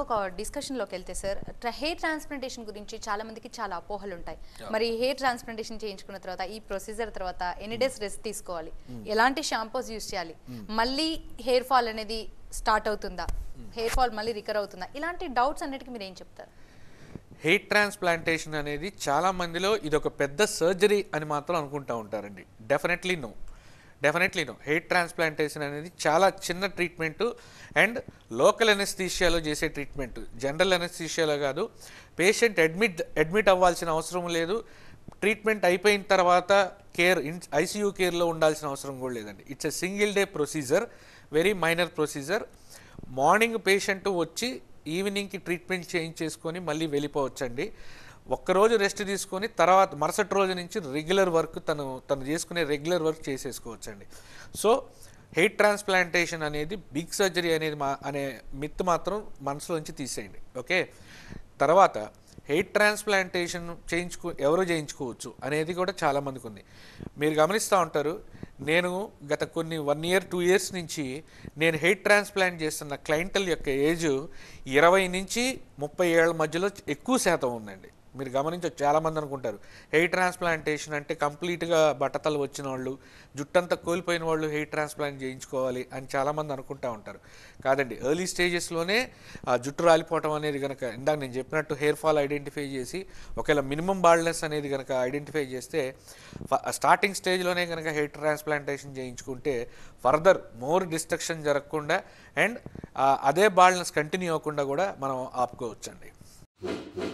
ఒక డిస్కషన్లోకి వెళ్తే sir hair transplantation గురించి చాలా మందికి చాలా అపోహలు ఉంటాయి మరి హెయిర్ ట్రాన్స్ప్లాంటేషన్ చేయించుకున్న తర్వాత ఈ ప్రొసీజర్ తర్వాత ఎన్ని డేస్ రెస్ట్ తీసుకోవాలి ఎలాంటి షాంపూస్ యూస్ చేయాలి మళ్ళీ హెయిర్ ఫాల్ అనేది స్టార్ట్ అవుతుందా హెయిర్ ఫాల్ మళ్ళీ రికవర్ అవుతుందా ఇలాంటి డౌట్స్ అన్నిటికీ మీరు ఏం చెప్తారు హెయిర్ ట్రాన్స్ప్లాంటేషన్ అనేది చాలా మందిలో ఇది ఒక పెద్ద సర్జరీ అని మాత్రం అనుకుంటా ఉంటారండి definitely no definitely no hair transplantation అనేది చాలా చిన్న ట్రీట్మెంట్ అండ్ లోకల్ ఎనెస్థీషియాలో చేసే ట్రీట్మెంట్ జనరల్ ఎనెస్థీషియాలో కాదు పేషెంట్ అడ్మిట్ అడ్మిట్ అవ్వాల్సిన అవసరం లేదు ట్రీట్మెంట్ అయిపోయిన తర్వాత కేర్ ఇన్ ఐసీయూ కేర్లో ఉండాల్సిన అవసరం కూడా లేదండి it's a single day procedure very minor procedure morning patient వచ్చి ఈవినింగ్కి ట్రీట్మెంట్ చేయించేసుకొని మళ్ళీ వెళ్ళిపోవచ్చండి ఒక్కరోజు రెస్ట్ తీసుకొని తర్వాత మరుసటి రోజు నుంచి రెగ్యులర్ వర్క్ తను తను చేసుకునే రెగ్యులర్ వర్క్ చేసేసుకోవచ్చండి సో హెయిర్ ట్రాన్స్ప్లాంటేషన్ అనేది బిగ్ సర్జరీ అనేది మా అనే మిత్ మాత్రం మనసులోంచి తీసేయండి ఓకే తర్వాత హెయిర్ ట్రాన్స్ప్లాంటేషన్ చేయించుకో ఎవరు చేయించుకోవచ్చు అనేది కూడా చాలా మందికి ఉంది మీరు గమనిస్తూ ఉంటారు నేను గత కొన్ని వన్ ఇయర్ టూ ఇయర్స్ నుంచి నేను హెయిర్ ట్రాన్స్ప్లాంట్ చేస్తున్న క్లయింటల్ యొక్క ఏజ్ ఇరవై నుంచి ముప్పై ఏళ్ళ మధ్యలో ఎక్కువ శాతం ఉందండి మీరు గమనించవచ్చు చాలామంది అనుకుంటారు హెయిర్ ట్రాన్స్ప్లాంటేషన్ అంటే కంప్లీట్గా బట్టతలు వచ్చిన వాళ్ళు జుట్టంతా కోల్పోయిన వాళ్ళు హెయిర్ ట్రాన్స్ప్లాంట్ చేయించుకోవాలి అని చాలామంది అనుకుంటా ఉంటారు కాదండి ఎర్లీ స్టేజెస్లోనే ఆ జుట్టు రాలిపోవటం అనేది కనుక ఇందాక నేను చెప్పినట్టు హెయిర్ ఫాల్ ఐడెంటిఫై చేసి ఒకవేళ మినిమం బాల్డ్నెస్ అనేది కనుక ఐడెంటిఫై చేస్తే స్టార్టింగ్ స్టేజ్లోనే కనుక హెయిర్ ట్రాన్స్ప్లాంటేషన్ చేయించుకుంటే ఫర్దర్ మోర్ డిస్ట్రక్షన్ జరగకుండా అండ్ అదే బాల్డ్నెస్ కంటిన్యూ అవ్వకుండా కూడా మనం ఆపుకోవచ్చండి